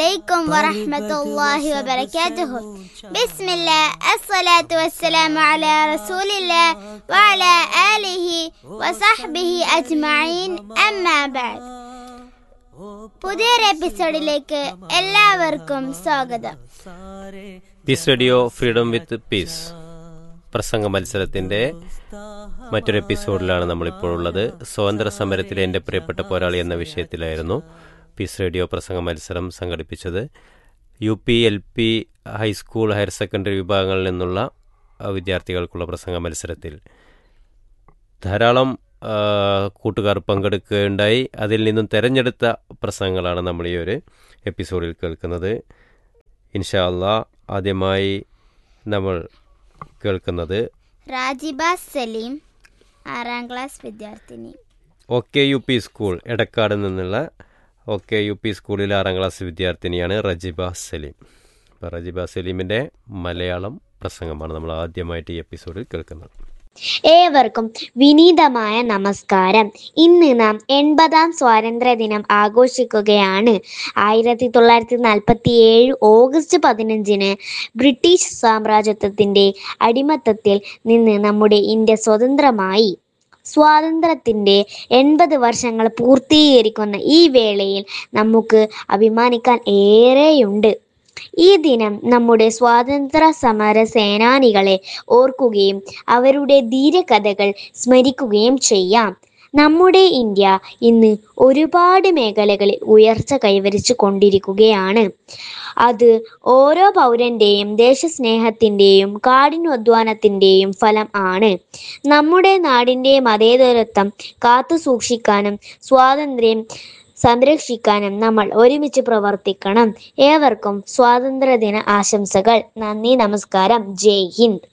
عليكم ورحمة الله وبركاته بسم الله الصلاة والسلام على رسول الله وعلى آله وصحبه أجمعين أما بعد പുതിയൊരു എപ്പിസോഡിലേക്ക് എല്ലാവർക്കും സ്വാഗതം peace radio freedom with peace പ്രസംഗ മത്സരത്തിന്റെ മറ്റൊരു എപ്പിസോഡിലാണ് നമ്മളിപ്പോൾ ഉള്ളത് സ്വാതന്ത്ര്യ സമരത്തിലെ എൻ്റെ പ്രിയപ്പെട്ട പോരാളി എന്ന വിഷയത്തിലായിരുന്നു പീസ് റേഡിയോ പ്രസംഗ മത്സരം സംഘടിപ്പിച്ചത് U P L P high school higher secondary വിഭാഗങ്ങളിൽ നിന്നുള്ള ആ, വിദ്യാർത്ഥികൾക്കുള്ള പ്രസംഗ മത്സരത്തിൽ ധാരാളം ആ, കൂട്ടുകാർ പങ്കെടുക്കുകയുണ്ടായി അതിൽ നിന്നും തെരഞ്ഞെടുത്ത പ്രസംഗങ്ങളാണ് നമ്മൾ ഈ ഒരു എപ്പിസോഡിൽ കേൾക്കുന്നത് ഇൻഷാ അള്ളാ ആദ്യമായി നമ്മൾ കേൾക്കുന്നത് രാജിബ സലീം ആറാം ക്ലാസ് വിദ്യാർത്ഥിനി O K U P school Edakkad നിന്നുള്ള ഒ കെ യു പി സ്കൂളിലെ ആറാം ക്ലാസ് വിദ്യാർത്ഥിനിയാണ് റജിബ സലീം അപ്പോൾ റജിബ സലീമിൻ്റെ മലയാളം പ്രസംഗമാണ് നമ്മൾ ആദ്യമായിട്ട് ഈ എപ്പിസോഡിൽ കേൾക്കുന്നത് ഏവർക്കും വിനീതമായ നമസ്കാരം ഇന്ന് നാം എൺപതാം സ്വാതന്ത്ര്യ ദിനം ആഘോഷിക്കുകയാണ് ആയിരത്തി തൊള്ളായിരത്തി നാൽപ്പത്തി ഏഴ് ഓഗസ്റ്റ് പതിനഞ്ചിന് ബ്രിട്ടീഷ് സാമ്രാജ്യത്വത്തിന്റെ അടിമത്തത്തിൽ നിന്ന് നമ്മുടെ ഇന്ത്യ സ്വതന്ത്രമായി സ്വാതന്ത്ര്യത്തിന്റെ എൺപത് വർഷങ്ങൾ പൂർത്തീകരിക്കുന്ന ഈ വേളയിൽ നമുക്ക് അഭിമാനിക്കാൻ ഏറെയുണ്ട് ഈ ദിനം നമ്മുടെ സ്വാതന്ത്ര്യ സമര സേനാനികളെ ഓർക്കുകയും അവരുടെ ധീരകഥകൾ സ്മരിക്കുകയും ചെയ്യാം നമ്മുടെ ഇന്ത്യ ഇന്ന് ഒരുപാട് മേഖലകളിൽ ഉയർച്ച കൈവരിച്ചു കൊണ്ടിരിക്കുകയാണ് അത് ഓരോ പൗരന്റെയും ദേശസ്നേഹത്തിന്റെയും കാഠിന്യോദ്വാനത്തിന്റെയും ഫലം ആണ് നമ്മുടെ നാടിന്റെ മതേതരത്വം കാത്തു സൂക്ഷിക്കാനും സ്വാതന്ത്ര്യം സംരക്ഷിക്കാനും നമ്മൾ ഒരുമിച്ച് പ്രവർത്തിക്കണം ഏവർക്കും സ്വാതന്ത്ര്യദിന ആശംസകൾ നന്ദി നമസ്കാരം ജയ് ഹിന്ദ്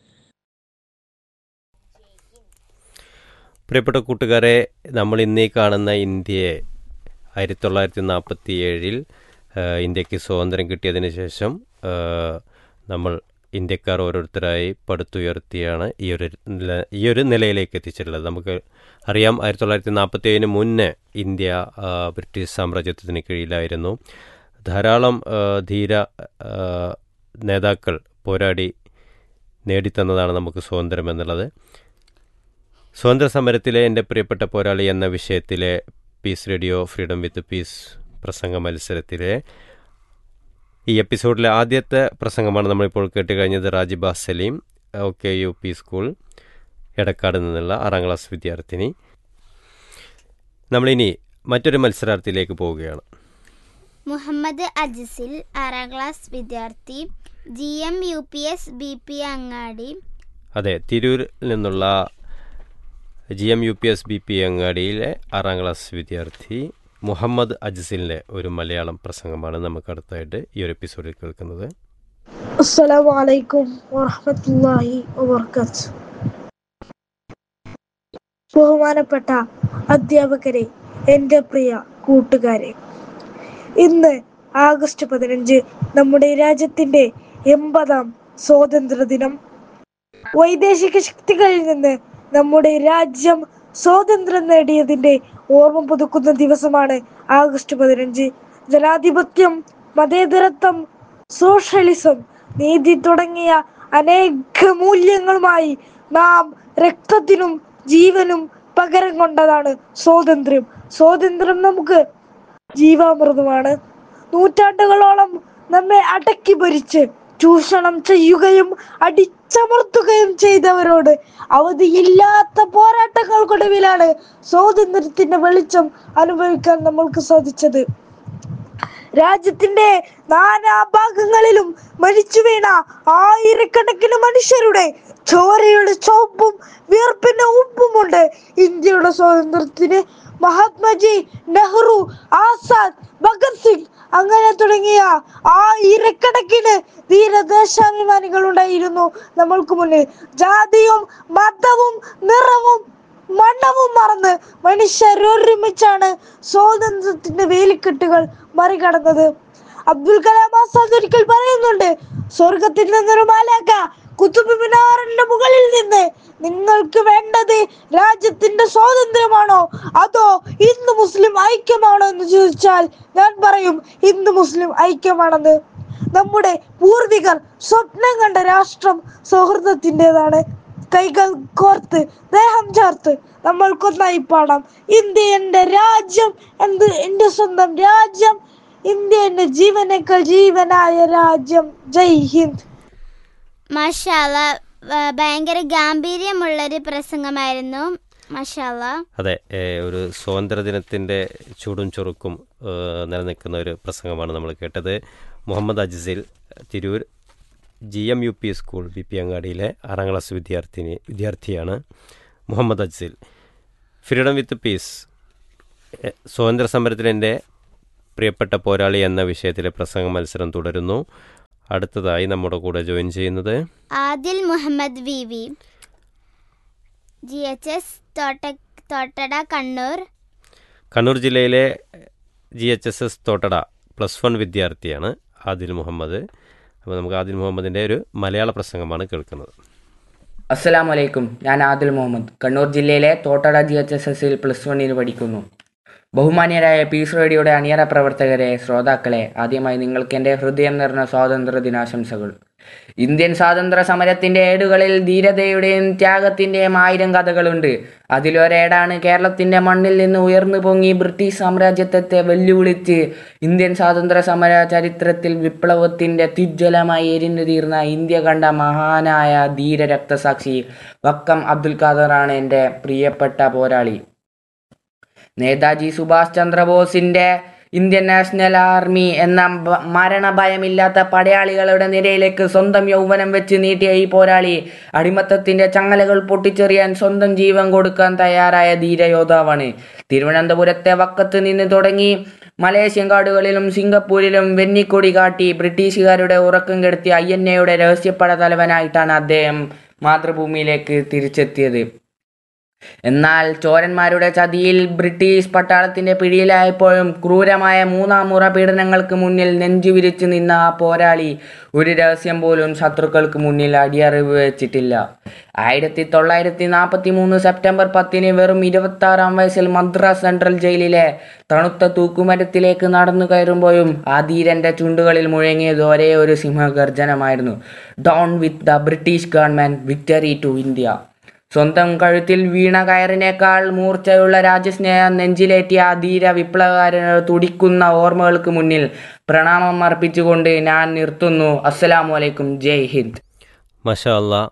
പ്രിയപ്പെട്ട കൂട്ടുകാരെ നമ്മൾ ഇന്നീ കാണുന്ന ഇന്ത്യയെ ആയിരത്തി തൊള്ളായിരത്തി നാൽപ്പത്തി ഏഴിൽ ഇന്ത്യക്ക് സ്വാതന്ത്ര്യം കിട്ടിയതിന് ശേഷം ആ, നമ്മൾ ഇന്ത്യക്കാർ ഓരോരുത്തരായി പടുത്തുയർത്തിയാണ് ഈ ഒരു നില- ഈ ഒരു നിലയിലേക്ക് എത്തിച്ചിട്ടുള്ളത് നമുക്ക് അറിയാം ആയിരത്തി തൊള്ളായിരത്തി നാൽപ്പത്തി ഏഴിന് മുന്നേ ഇന്ത്യ ആ, ബ്രിട്ടീഷ് സാമ്രാജ്യത്വത്തിന് കീഴിലായിരുന്നു ധാരാളം ആ, ധീര ആ, നേതാക്കൾ പോരാടി നേടിത്തന്നതാണ് നമുക്ക് സ്വാതന്ത്ര്യം എന്നുള്ളത് സ്വാതന്ത്ര്യ സമരത്തിലെ എൻ്റെ പ്രിയപ്പെട്ട പോരാളി എന്ന വിഷയത്തിലെ peace radio freedom with peace പ്രസംഗ മത്സരത്തിലെ ഈ എപ്പിസോഡിലെ ആദ്യത്തെ പ്രസംഗമാണ് നമ്മളിപ്പോൾ കേട്ട് കഴിഞ്ഞത് Rajiba Salim OK U P school Edakkad നിന്നുള്ള ആറാം ക്ലാസ് വിദ്യാർത്ഥിനി നമ്മളിനി മറ്റൊരു മത്സരാർത്ഥിയിലേക്ക് പോവുകയാണ് മുഹമ്മദ് അജിസിൽ ആറാം ക്ലാസ് വിദ്യാർത്ഥി G M U P S B P Angadi അതെ തിരൂരിൽ നിന്നുള്ള G M U P S B P അങ്ങാടിയിലെ ആറാം ക്ലാസ് വിദ്യാർത്ഥി മുഹമ്മദ് അജ്സിലിൻ്റെ ഒരു മലയാളം പ്രസംഗമാണ് നമുക്ക് അടുത്തായിട്ട് ഈ ഒരു എപ്പിസോഡിൽ കേൾക്കുന്നത് അസ്സലാമു അലൈക്കും വറഹ്മത്തുള്ളാഹി വബർക്കാത്ത് ബഹുമാനപ്പെട്ട അധ്യാപകരെ എൻ്റെ പ്രിയ കൂട്ടുകാരെ ഇന്ന് ആഗസ്റ്റ് പതിനഞ്ച് നമ്മുടെ രാജ്യത്തിൻ്റെ എൺപതാം സ്വാതന്ത്ര്യ ദിനം വൈദേശിക ശക്തികളിൽ നിന്ന് നമ്മുടെ രാജ്യം സ്വാതന്ത്ര്യം നേടിയതിന്റെ ഓർമ്മ പുതുക്കുന്ന ദിവസമാണ് ആഗസ്റ്റ് പതിനഞ്ച് ജനാധിപത്യം മതേതരത്വം സോഷ്യലിസം നീതി തുടങ്ങിയ അനേക മൂല്യങ്ങളുമായി നാം രക്തത്തിനും ജീവനും പകരം കൊണ്ടതാണ് സ്വാതന്ത്ര്യം സ്വാതന്ത്ര്യം നമുക്ക് ജീവാമൃതമാണ് നൂറ്റാണ്ടുകളോളം നമ്മെ അടക്കി ഭരിച്ച് ചൂഷണം ചെയ്യുകയും അടിച്ചമർത്തുകയും ചെയ്തവരോട് അവധിയില്ലാത്ത പോരാട്ടങ്ങൾക്കൊടുവിലാണ് സ്വാതന്ത്ര്യത്തിന്റെ വെളിച്ചം അനുഭവിക്കാൻ നമ്മൾക്ക് സാധിച്ചത് രാജ്യത്തിന്റെ നാനാഭാഗങ്ങളിലും മരിച്ചു വീണ ആയിരക്കണക്കിന് മനുഷ്യരുടെ ചോരയുടെ ചുവപ്പും വിയർപ്പിന്റെ ഉപ്പുമുണ്ട് ഇന്ത്യയുടെ സ്വാതന്ത്ര്യത്തിന് മഹാത്മജി നെഹ്റു ആസാദ് ഭഗത് സിംഗ് അങ്ങനെ തുടങ്ങിയ ആയിരക്കണക്കിന് ധീരദേശാഭിമാനികൾ ഉണ്ടായിരുന്നു നമ്മൾക്ക് മുന്നിൽ ജാതിയും മതവും നിറവും മണ്ണവും മറന്ന് മനുഷ്യരൊരുമിച്ചാണ് സ്വാതന്ത്ര്യത്തിന്റെ വേലിക്കെട്ടുകൾ മറികടന്നത് അബ്ദുൽ കലാം ആസാദ് ഒരിക്കൽ പറയുന്നുണ്ട് സ്വർഗത്തിൽ നിന്നൊരു മാലാക്ക കുത്തുബ് മിനാറിന്റെ മുകളിൽ നിന്ന് നിങ്ങൾക്ക് വേണ്ടത് രാജ്യത്തിന്റെ സ്വാതന്ത്ര്യമാണോ അതോ ഹിന്ദു മുസ്ലിം ഐക്യമാണോ എന്ന് ചോദിച്ചാൽ ഞാൻ പറയും ഹിന്ദു മുസ്ലിം ഐക്യമാണെന്ന് നമ്മുടെ പൂർവികർ സ്വപ്നം കണ്ട രാഷ്ട്രം സൗഹൃദത്തിൻ്റെതാണ് കൈകൾ കോർത്ത് ദേഹം ചേർത്ത് നമ്മൾക്കൊന്നായി പാടാം ഇന്ത്യ എന്റെ രാജ്യം എന്ത് എന്റെ സ്വന്തം രാജ്യം ഇന്ത്യ എന്റെ ജീവനേക്കാൾ ജീവനായ രാജ്യം ജയ് ഹിന്ദ് മാഷാല ഭയങ്കര ഗാംഭീര്യമുള്ളൊരു പ്രസംഗമായിരുന്നു മാഷാല അതെ ഏ, ഒരു സ്വാതന്ത്ര്യദിനത്തിൻ്റെ ചൂടും ചുറുക്കും ഏ, നിലനിൽക്കുന്ന ഒരു പ്രസംഗമാണ് നമ്മൾ കേട്ടത് Muhammad Ajisil Tirur G M U P school B P അങ്ങാടിയിലെ ആറാം ക്ലാസ് വിദ്യാർത്ഥിനി വിദ്യാർത്ഥിയാണ് Muhammad Ajisil freedom with peace ഏ, സ്വാതന്ത്ര്യ സമരത്തിലെൻ്റെ പ്രിയപ്പെട്ട പോരാളി എന്ന വിഷയത്തിലെ പ്രസംഗ മത്സരം തുടരുന്നു അടുത്തതായി നമ്മുടെ കൂടെ ജോയിൻ ചെയ്യുന്നത് Adil Muhammad V V G H S തോട്ട തോട്ടട കണ്ണൂർ കണ്ണൂർ ജില്ലയിലെ G H S S Thottada plus one വിദ്യാർത്ഥിയാണ് ആദിൽ മുഹമ്മദ് അപ്പോൾ നമുക്ക് ആദിൽ മുഹമ്മദിൻ്റെ ഒരു മലയാള പ്രസംഗമാണ് കേൾക്കുന്നത് അസ്സലാമു അലൈക്കും ഞാൻ ആദിൽ മുഹമ്മദ് കണ്ണൂർ ജില്ലയിലെ തോട്ടട ജി എച്ച് എസ് എസിൽ പ്ലസ് വണ്ണിന് പഠിക്കുന്നു ബഹുമാന്യരായ പീസ് റേഡിയോയുടെ അണിയറ പ്രവർത്തകരെ ശ്രോതാക്കളെ ആദ്യമായി നിങ്ങൾക്ക് എൻ്റെ ഹൃദയം നിറഞ്ഞ സ്വാതന്ത്ര്യ ദിനാശംസകൾ ഇന്ത്യൻ സ്വാതന്ത്ര്യ സമരത്തിന്റെ ഏടുകളിൽ ധീരതയുടെയും ത്യാഗത്തിന്റെയും ആയിരം കഥകളുണ്ട് അതിലൊരേടാണ് കേരളത്തിന്റെ മണ്ണിൽ നിന്ന് ഉയർന്നു പൊങ്ങി ബ്രിട്ടീഷ് സാമ്രാജ്യത്വത്തെ വെല്ലുവിളിച്ച് ഇന്ത്യൻ സ്വാതന്ത്ര്യ സമര ചരിത്രത്തിൽ വിപ്ലവത്തിന്റെ തിജ്വലമായി എരിഞ്ഞു തീർന്ന ഇന്ത്യ കണ്ട മഹാനായ ധീര രക്തസാക്ഷി വക്കം അബ്ദുൽ ഖാദറാണ് എൻ്റെ പ്രിയപ്പെട്ട പോരാളി നേതാജി സുഭാഷ് ചന്ദ്രബോസിന്റെ ഇന്ത്യൻ നാഷണൽ ആർമി എന്ന ബ- മരണഭയമില്ലാത്ത പടയാളികളുടെ നിരയിലേക്ക് സ്വന്തം യൗവനം വെച്ച് നീട്ടിയ ഈ പോരാളി അടിമത്തത്തിന്റെ ചങ്ങലകൾ പൊട്ടിച്ചെറിയാൻ സ്വന്തം ജീവൻ കൊടുക്കാൻ തയ്യാറായ ധീരയോദ്ധാവാണ് തിരുവനന്തപുരത്തെ വക്കത്ത് നിന്ന് തുടങ്ങി മലേഷ്യൻ കാടുകളിലും സിംഗപ്പൂരിലും വെന്നിക്കൊടി കാട്ടി ബ്രിട്ടീഷുകാരുടെ ഉറക്കം കെടുത്തിയ ഐ എൻ എയുടെ രഹസ്യപ്പട തലവനായിട്ടാണ് അദ്ദേഹം മാതൃഭൂമിയിലേക്ക് തിരിച്ചെത്തിയത് എന്നാൽ ചോരന്മാരുടെ ചതിയിൽ ബ്രിട്ടീഷ് പട്ടാളത്തിന്റെ പിടിയിലായപ്പോഴും ക്രൂരമായ മൂന്നാം മുറ പീഡനങ്ങൾക്ക് മുന്നിൽ നെഞ്ചുവിരിച്ചു നിന്ന ആ പോരാളി ഒരു രഹസ്യം പോലും ശത്രുക്കൾക്ക് മുന്നിൽ അടിയറിവ് വെച്ചിട്ടില്ല ആയിരത്തി തൊള്ളായിരത്തി നാൽപ്പത്തി മൂന്ന് സെപ്റ്റംബർ പത്തിന് വെറും ഇരുപത്തി ആറാം വയസ്സിൽ മദ്രാസ് സെൻട്രൽ ജയിലിലെ തണുത്ത തൂക്കുമരത്തിലേക്ക് നടന്നു കയറുമ്പോഴും ആ ധീരന്റെ ചുണ്ടുകളിൽ മുഴങ്ങിയത് ഒരേ ഒരു സിംഹഗർജനമായിരുന്നു down with the British government victory to India സ്വന്തം കഴുത്തിൽ വീണ കയറിനേക്കാൾ മൂർച്ചയുള്ള രാജ്യസ്നേഹം നെഞ്ചിലേറ്റിയ ആ ധീര വിപ്ലവകാരന് തുടിക്കുന്ന ഓർമ്മകൾക്ക് മുന്നിൽ പ്രണാമം അർപ്പിച്ചുകൊണ്ട് ഞാൻ നിർത്തുന്നു അസ്സലാമു അലൈക്കും ജയ് ഹിന്ദ് മഷാ അല്ലാ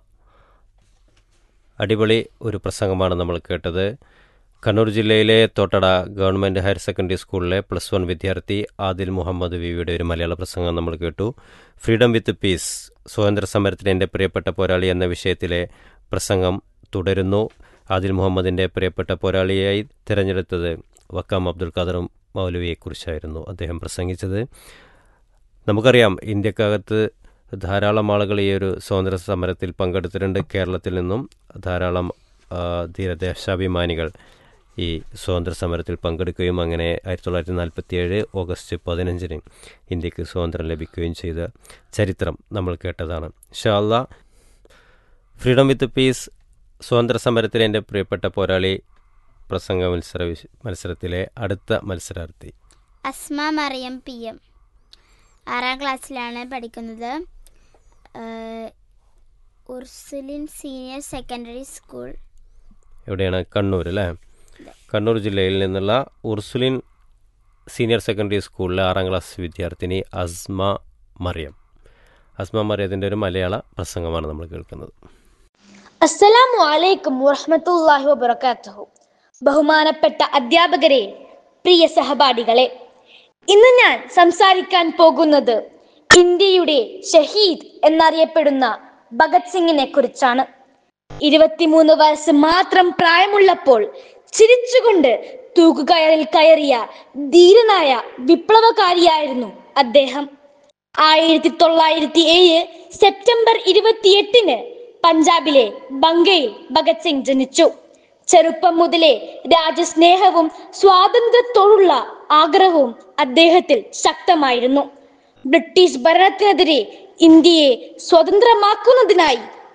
അടിപൊളി ഒരു പ്രസംഗമാണ് നമ്മൾ കേട്ടത് കണ്ണൂർ ജില്ലയിലെ തോട്ടട ഗവൺമെൻറ് ഹയർ സെക്കൻഡറി സ്കൂളിലെ പ്ലസ് വൺ വിദ്യാർത്ഥി ആദിൽ മുഹമ്മദ് വിവിയുടെ ഒരു മലയാള പ്രസംഗം നമ്മൾ കേട്ടു ഫ്രീഡം വിത്ത് പീസ് സ്വാതന്ത്ര്യ സമരത്തിന് എൻ്റെ പ്രിയപ്പെട്ട പോരാളി എന്ന വിഷയത്തിലെ പ്രസംഗം തുടരുന്നു ആദിൽ മുഹമ്മദിൻ്റെ പ്രിയപ്പെട്ട പോരാളിയായി തിരഞ്ഞെടുത്തത് വക്കാം അബ്ദുൽ ഖാദർ മൗലവിയെക്കുറിച്ചായിരുന്നു അദ്ദേഹം പ്രസംഗിച്ചത് നമുക്കറിയാം ഇന്ത്യക്കകത്ത് ധാരാളം ആളുകൾ ഈ ഒരു സ്വാതന്ത്ര്യ സമരത്തിൽ പങ്കെടുത്തിട്ടുണ്ട് കേരളത്തിൽ നിന്നും ധാരാളം ആ, ധീരദേശാഭിമാനികൾ ഈ സ്വാതന്ത്ര്യ സമരത്തിൽ പങ്കെടുക്കുകയും അങ്ങനെ ആയിരത്തി തൊള്ളായിരത്തി നാൽപ്പത്തി ഏഴ് ഓഗസ്റ്റ് പതിനഞ്ചിന് ഇന്ത്യക്ക് സ്വാതന്ത്ര്യം ലഭിക്കുകയും ചെയ്ത ചരിത്രം നമ്മൾ കേട്ടതാണ് ഷാല്ല ഫ്രീഡം വിത്ത് പീസ് സ്വാതന്ത്ര്യ സമരത്തിലെ എൻ്റെ പ്രിയപ്പെട്ട പോരാളി പ്രസംഗ മത്സര വിശ- മത്സരത്തിലെ അടുത്ത മത്സരാർത്ഥി അസ്മ മറിയം പി എം ആറാം ക്ലാസ്സിലാണ് പഠിക്കുന്നത് ഏഹ്, ഉർസുലിൻ സീനിയർ സെക്കൻഡറി സ്കൂൾ എവിടെയാണ് കണ്ണൂർ അല്ലേ കണ്ണൂർ ജില്ലയിൽ നിന്നുള്ള ഉർസുലിൻ സീനിയർ സെക്കൻഡറി സ്കൂളിലെ ആറാം ക്ലാസ് വിദ്യാർത്ഥിനി അസ്മ മറിയം അസ്മ മറിയത്തിൻ്റെ ഒരു മലയാള പ്രസംഗമാണ് നമ്മൾ കേൾക്കുന്നത് അസ്സലാമു അലൈക്കും വറഹ്മത്തുള്ളാഹി വബറകാതുഹു ബഹുമാനപ്പെട്ട അധ്യാപകരെ പ്രിയ സഹപാഠികളെ ഇന്ന് ഞാൻ സംസാരിക്കാൻ പോകുന്നത് ഇന്ത്യയുടെ ഷഹീദ് എന്നറിയപ്പെടുന്ന ഭഗത് സിംഗിനെ കുറിച്ചാണ് ഇരുപത്തിമൂന്ന് വയസ്സ് മാത്രം പ്രായമുള്ളപ്പോൾ ചിരിച്ചുകൊണ്ട് തൂക്കുകയറിൽ കയറിയ ധീരനായ വിപ്ലവകാരിയായിരുന്നു അദ്ദേഹം ആയിരത്തി തൊള്ളായിരത്തി ഏഴ് സെപ്റ്റംബർ ഇരുപത്തിയെട്ടിന് പഞ്ചാബിലെ ബംഗയിൽ ഭഗത് സിംഗ് ജനിച്ചു ചെറുപ്പം മുതലേ രാജ്യസ്നേഹവും സ്വാതന്ത്ര്യത്തോടുള്ള ആഗ്രഹവും അദ്ദേഹത്തിൽ ശക്തമായിരുന്നു ബ്രിട്ടീഷ് ഭരണത്തിനെതിരെ ഇന്ത്യയെ സ്വതന്ത്രമാക്കുന്നതിനായി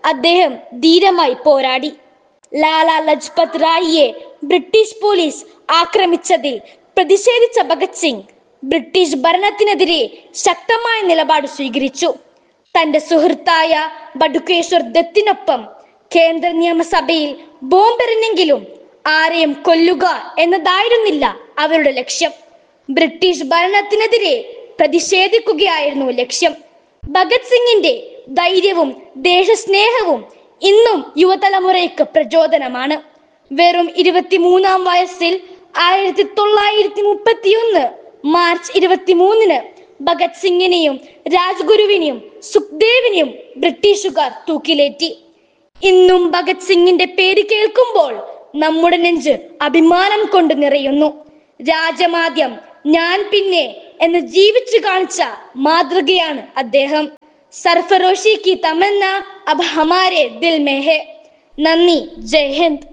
അദ്ദേഹം ധീരമായി പോരാടി ലാലാ ലജ്പത് റായിയെ ബ്രിട്ടീഷ് പോലീസ് ആക്രമിച്ചതിൽ പ്രതിഷേധിച്ച ഭഗത് സിംഗ് ബ്രിട്ടീഷ് ഭരണത്തിനെതിരെ ശക്തമായ നിലപാട് സ്വീകരിച്ചു തന്റെ സുഹൃത്തായ ബഡുകേശ്വർ ദത്തിനൊപ്പം കേന്ദ്ര നിയമസഭയിൽ ബോംബെറിഞ്ഞെങ്കിലും ആരെയും കൊല്ലുക എന്നതായിരുന്നില്ല അവരുടെ ലക്ഷ്യം ബ്രിട്ടീഷ് ഭരണത്തിനെതിരെ പ്രതിഷേധിക്കുകയായിരുന്നു ലക്ഷ്യം ഭഗത് സിംഗിന്റെ ധൈര്യവും ദേശസ്നേഹവും ഇന്നും യുവതലമുറയ്ക്ക് പ്രചോദനമാണ് വെറും ഇരുപത്തിമൂന്നാം വയസ്സിൽ ആയിരത്തി തൊള്ളായിരത്തി മുപ്പത്തിയൊന്ന് മാർച്ച് ഇരുപത്തിമൂന്നിന് ഭഗത് സിംഗിനെയും രാജ്ഗുരുവിനെയും സുഖ്ദേവിനെയും ബ്രിട്ടീഷുകാർ തൂക്കിലേറ്റി ഇന്നും ഭഗത് സിംഗിന്റെ പേര് കേൾക്കുമ്പോൾ നമ്മുടെ നെഞ്ച് അഭിമാനം കൊണ്ട് നിറയുന്നു രാജമാദ്യം ഞാൻ പിന്നെ എന്ന് ജീവിച്ചു കാണിച്ച മാതൃകയാണ് അദ്ദേഹം സർഫറോഷി കി തമന്ന അബ് ഹമാരെ ദിൽ മേ ഹെ നന്ദി ജയ് ഹിന്ദ്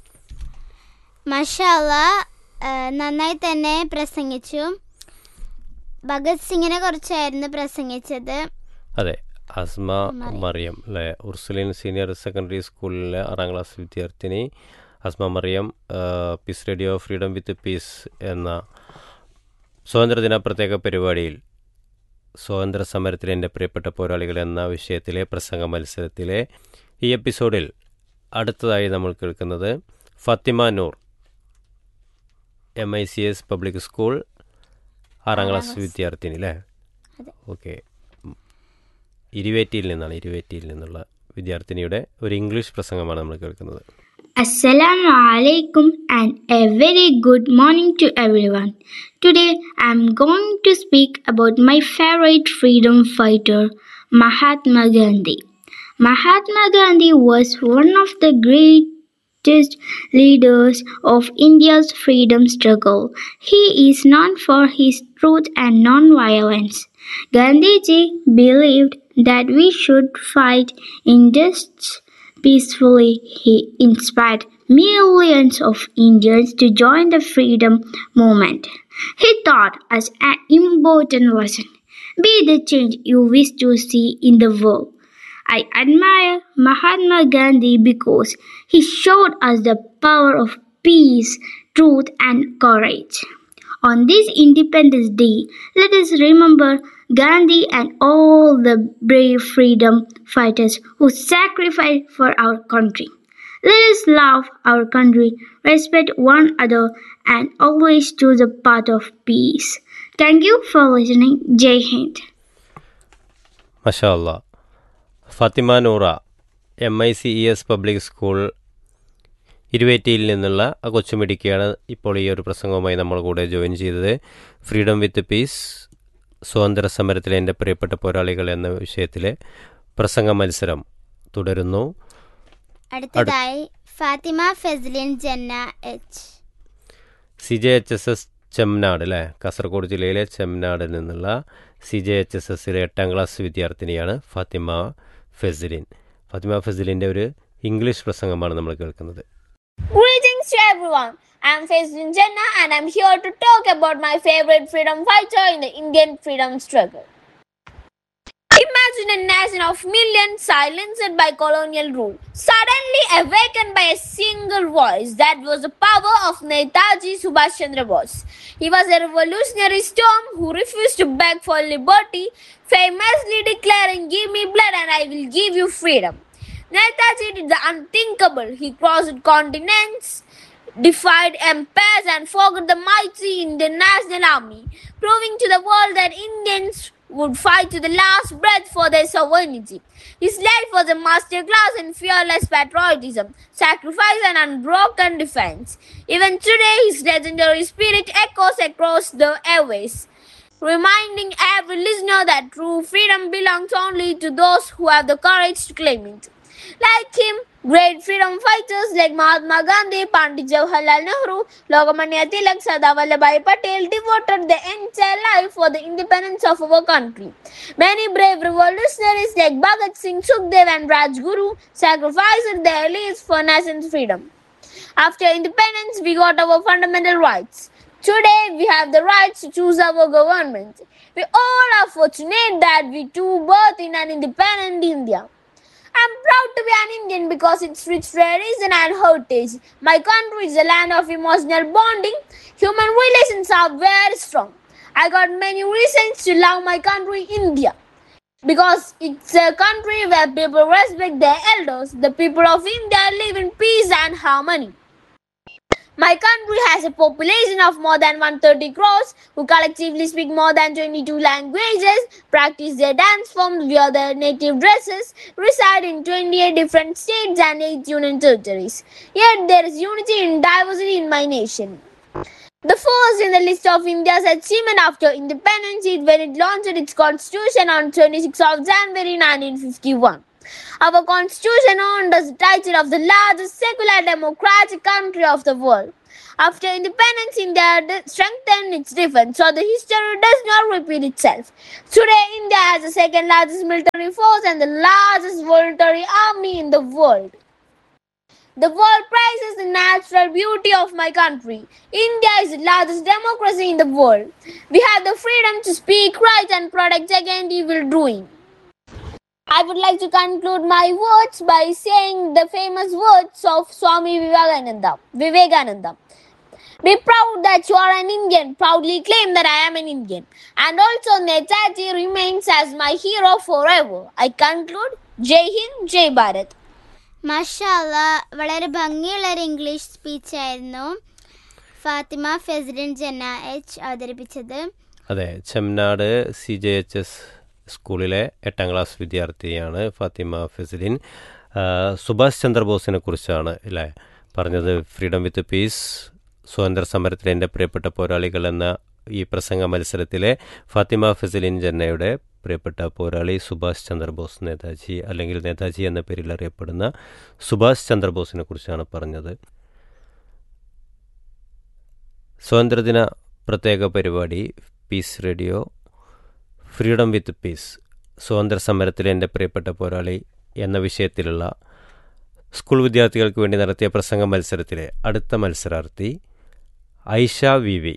മഷാല നന്നായി തന്നെ പ്രസംഗിച്ചു ഭഗത് സിംഗിനെ കുറിച്ചായിരുന്നു പ്രസംഗിച്ചത് അതെ അസ്മ മറിയം അല്ലേ ഉർസുലിൻ സീനിയർ സെക്കൻഡറി സ്കൂളിലെ ആറാം ക്ലാസ് വിദ്യാർത്ഥിനി അസ്മ മറിയം ആ, peace radio freedom with peace എന്ന സ്വാതന്ത്ര്യദിന പ്രത്യേക പരിപാടിയിൽ സ്വാതന്ത്ര്യ സമരത്തിലെ എൻ്റെ പ്രിയപ്പെട്ട പോരാളികൾ എന്ന വിഷയത്തിലെ പ്രസംഗ മത്സരത്തിലെ ഈ എപ്പിസോഡിൽ അടുത്തതായി നമ്മൾ കേൾക്കുന്നത് Fathima Noor M I C S public school ആറാം ക്ലാസ് വിദ്യാർത്ഥിനി അല്ലേ ഓക്കെ ഇരുവേറ്റിയിൽ നിന്നാണ് ഇരുവേറ്റിയിൽ നിന്നുള്ള വിദ്യാർത്ഥിനിയുടെ ഒരു ഇംഗ്ലീഷ് പ്രസംഗമാണ് നമ്മൾ കേൾക്കുന്നത് Assalamu alaikum and a very good morning to everyone. Today I'm going to speak about my favorite freedom fighter, Mahatma Gandhi. Mahatma Gandhi was one of the greatest leaders of India's freedom struggle. He is known for his truth and non-violence. Gandhiji believed that we should fight injustice peacefully, he inspired millions of Indians to join the freedom movement. He taught us an important lesson be the change you wish to see in the world. I admire Mahatma Gandhi because he showed us the power of peace, truth, and courage. On this Independence Day, let us remember Gandhi and all the brave freedom fighters who sacrificed for our country. Let us love our country, respect one another, and always choose the path of peace. Thank you for listening. Jai Hind. മഷാ അല്ല Fathima Noora M I C E S public school ഇരുവേറ്റിയിൽ നിന്നുള്ള ആ കൊച്ചുമിടിക്കാണ് ഇപ്പോൾ ഈ ഒരു പ്രസംഗവുമായി നമ്മൾ കൂടെ ജോയിൻ ചെയ്തത് ഫ്രീഡം വിത്ത് പീസ് സ്വാതന്ത്ര്യ സമരത്തിലെ എൻ്റെ പ്രിയപ്പെട്ട പോരാളികൾ എന്ന വിഷയത്തിലെ പ്രസംഗ മത്സരം തുടരുന്നു അടുത്തതായി Fathima Feslin Janna H C J H S S Chemmanad അല്ലേ കാസർഗോഡ് ജില്ലയിലെ ചെമ്മനാടിൽ നിന്നുള്ള സി ജെ എച്ച് എസ് എസിലെ എട്ടാം ക്ലാസ് വിദ്യാർത്ഥിനിയാണ് ഫാത്തിമ ഫെസിലിൻ ഫാത്തിമ ഫെസിലിൻ്റെ ഒരു ഇംഗ്ലീഷ് പ്രസംഗമാണ് നമ്മൾ കേൾക്കുന്നത് Greetings to everyone. I'm Faizlin Janna and I'm here to talk about my favorite freedom fighter in the Indian freedom struggle. Imagine a nation of millions silenced by colonial rule, suddenly awakened by a single voice. That was the power of Netaji Subhash Chandra Bose. He was a revolutionary storm who refused to beg for liberty, famously declaring, Give me blood and I will give you freedom. Netaji did the unthinkable. He crossed continents, defied empires, and forged the mighty Indian National Army, proving to the world that Indians would fight to the last breath for their sovereignty. His life was a masterclass in fearless patriotism, sacrifice, and unbroken defense. Even today, his legendary spirit echoes across the airways reminding every listener that true freedom belongs only to those who have the courage to claim it. Like him, great freedom fighters like Mahatma Gandhi, Pandit Jawaharlal Nehru, Lokamanya Tilak, Sardar Vallabhbhai Patel devoted their entire life for the independence of our country. Many brave revolutionaries like Bhagat Singh, Sukhdev and Rajguru sacrificed their lives for nation's freedom. After independence, we got our fundamental rights. Today, we have the rights to choose our government. We all are fortunate that we too birth in an independent India. am proud to be an Indian because its rich tradition and heritage. My country is a land of emotional bonding. Human relations are very strong. I got many reasons to love my country, India. Because it's a country where people respect their elders. The people of India live in peace and harmony. My country has a population of more than 130 crores who collectively speak more than 22 languages, practice their dance forms, wear their native dresses, reside in 28 different states and 8 union territories. Yet there is unity in diversity in my nation. The first in the list of India's achievement after independence is when it launched its constitution on 26 of January 1951. Our constitution earned us the title of the largest secular democratic country of the world. After independence, India d- strengthened its defense, so the history does not repeat itself. Today, India has the second largest military force and the largest military army in the world. The world praises the natural beauty of my country. India is the largest democracy in the world. We have the freedom to speak right and protect against evil doing. I would like to conclude my words by saying the famous words of Swami Vivekananda. Vivekananda. Be proud that you are an Indian. Proudly claim that I am an Indian. And also Netaji remains as my hero forever. I conclude. Jai Hind, Jai Bharat. മാഷാല്ല വളരെ ഭംഗിയുള്ള ഒരു English സ്പീച്ചായിരുന്നു Fathima ഫെസിഡൻ ജന്ന H അവതരിപ്പിച്ചത് അതെ Chemmanad C J H S സ്കൂളിലെ എട്ടാം class വിദ്യാർത്ഥിയാണ് ഫാത്തിമ ഫെസിലിൻ ആ, സുഭാഷ് ചന്ദ്രബോസിനെ കുറിച്ചാണ് അല്ലേ പറഞ്ഞത് ഫ്രീഡം വിത്ത് പീസ് സ്വാതന്ത്ര്യ സമരത്തിലെ എൻ്റെ പ്രിയപ്പെട്ട പോരാളികൾ എന്ന ഈ പ്രസംഗ മത്സരത്തിലെ ഫാത്തിമ ഫെസിലിൻ ജന്നയുടെ പ്രിയപ്പെട്ട പോരാളി സുഭാഷ് ചന്ദ്രബോസ് നേതാജി അല്ലെങ്കിൽ നേതാജി എന്ന പേരിൽ അറിയപ്പെടുന്ന സുഭാഷ് ചന്ദ്രബോസിനെ കുറിച്ചാണ് പറഞ്ഞത് സ്വാതന്ത്ര്യദിന പ്രത്യേക പരിപാടി peace radio freedom with peace സ്വാതന്ത്ര്യ സമരത്തിലെ എൻ്റെ പ്രിയപ്പെട്ട പോരാളി എന്ന വിഷയത്തിലുള്ള സ്കൂൾ വിദ്യാർത്ഥികൾക്ക് വേണ്ടി നടത്തിയ പ്രസംഗ മത്സരത്തിലെ അടുത്ത മത്സരാർത്ഥി ഐഷ വി വി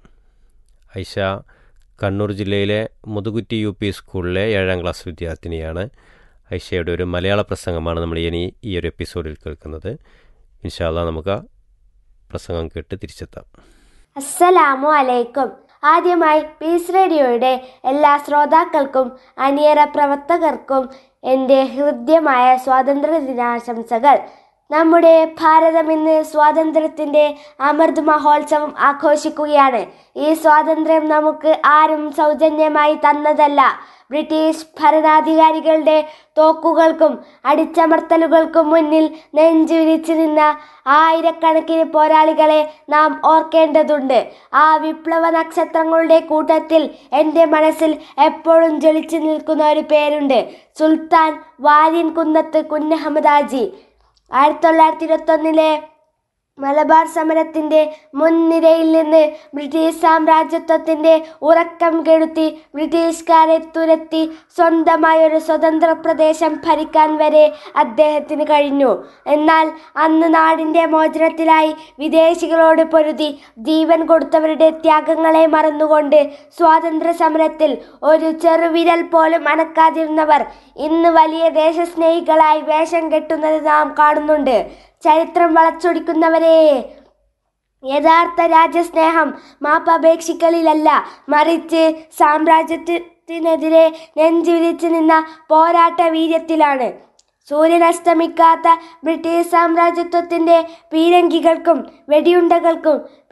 ഐഷ കണ്ണൂർ ജില്ലയിലെ മുതുകുറ്റി യു പി സ്കൂളിലെ ഏഴാം ക്ലാസ് വിദ്യാർത്ഥിനിയാണ് ഐഷയുടെ ഒരു മലയാള പ്രസംഗമാണ് നമ്മൾ ഇനി ഈ ഒരു എപ്പിസോഡിൽ കേൾക്കുന്നത് ഇൻഷാല്ല നമുക്ക് ആ പ്രസംഗം കേട്ട് തിരിച്ചെത്താം അസ്സലാമു അലൈക്കും ആദ്യമായി പീസ് റേഡിയോയുടെ എല്ലാ ശ്രോതാക്കൾക്കും അണിയറ പ്രവർത്തകർക്കും എൻ്റെ ഹൃദ്യമായ സ്വാതന്ത്ര്യ ദിനാശംസകൾ നമ്മുടെ ഭാരതം ഇന്ന് സ്വാതന്ത്ര്യത്തിൻ്റെ അമൃത് മഹോത്സവം ആഘോഷിക്കുകയാണ് ഈ സ്വാതന്ത്ര്യം നമുക്ക് ആരും സൗജന്യമായി തന്നതല്ല ബ്രിട്ടീഷ് ഭരണാധികാരികളുടെ തോക്കുകൾക്കും അടിച്ചമർത്തലുകൾക്കും മുന്നിൽ നെഞ്ചുവിരിച്ചു നിന്ന ആയിരക്കണക്കിന് പോരാളികളെ നാം ഓർക്കേണ്ടതുണ്ട് ആ വിപ്ലവ നക്ഷത്രങ്ങളുടെ കൂട്ടത്തിൽ എൻ്റെ മനസ്സിൽ എപ്പോഴും ജ്വലിച്ചു നിൽക്കുന്ന ഒരു പേരുണ്ട് സുൽത്താൻ വാര്യൻ കുന്നത്ത് കുഞ്ഞഹമ്മദാജി ആയിരത്തി തൊള്ളായിരത്തി ഇരുപത്തൊന്നിലെ മലബാർ സമരത്തിന്റെ മുൻനിരയിൽ നിന്ന് ബ്രിട്ടീഷ് സാമ്രാജ്യത്വത്തിന്റെ ഉറക്കം കെടുത്തി ബ്രിട്ടീഷുകാരെ തുരത്തി സ്വന്തമായ ഒരു സ്വതന്ത്ര പ്രദേശം ഭരിക്കാൻ വരെ അദ്ദേഹത്തിന് കഴിഞ്ഞു എന്നാൽ അന്ന് നാടിന്റെ മോചനത്തിലായി വിദേശികളോട് പൊരുതി ജീവൻ കൊടുത്തവരുടെ ത്യാഗങ്ങളെ മറന്നുകൊണ്ട് സ്വാതന്ത്ര്യ സമരത്തിൽ ഒരു ചെറുവിരൽ പോലും അനക്കാതിരുന്നവർ ഇന്ന് വലിയ ദേശസ്നേഹികളായി വേഷം കെട്ടുന്നത് നാം കാണുന്നുണ്ട് ചരിത്രം വളച്ചൊടിക്കുന്നവരെ യഥാർത്ഥ രാജ്യസ്നേഹം മാപ്പപേക്ഷിക്കലിലല്ല മറിച്ച് സാമ്രാജ്യത്തിനെതിരെ നെഞ്ചുവിരിച്ചു നിന്ന പോരാട്ട വീര്യത്തിലാണ് സൂര്യൻ അസ്തമിക്കാത്ത ബ്രിട്ടീഷ് സാമ്രാജ്യത്വത്തിന്റെ പീരങ്കികൾക്കും വെടിയുണ്ടകൾക്കും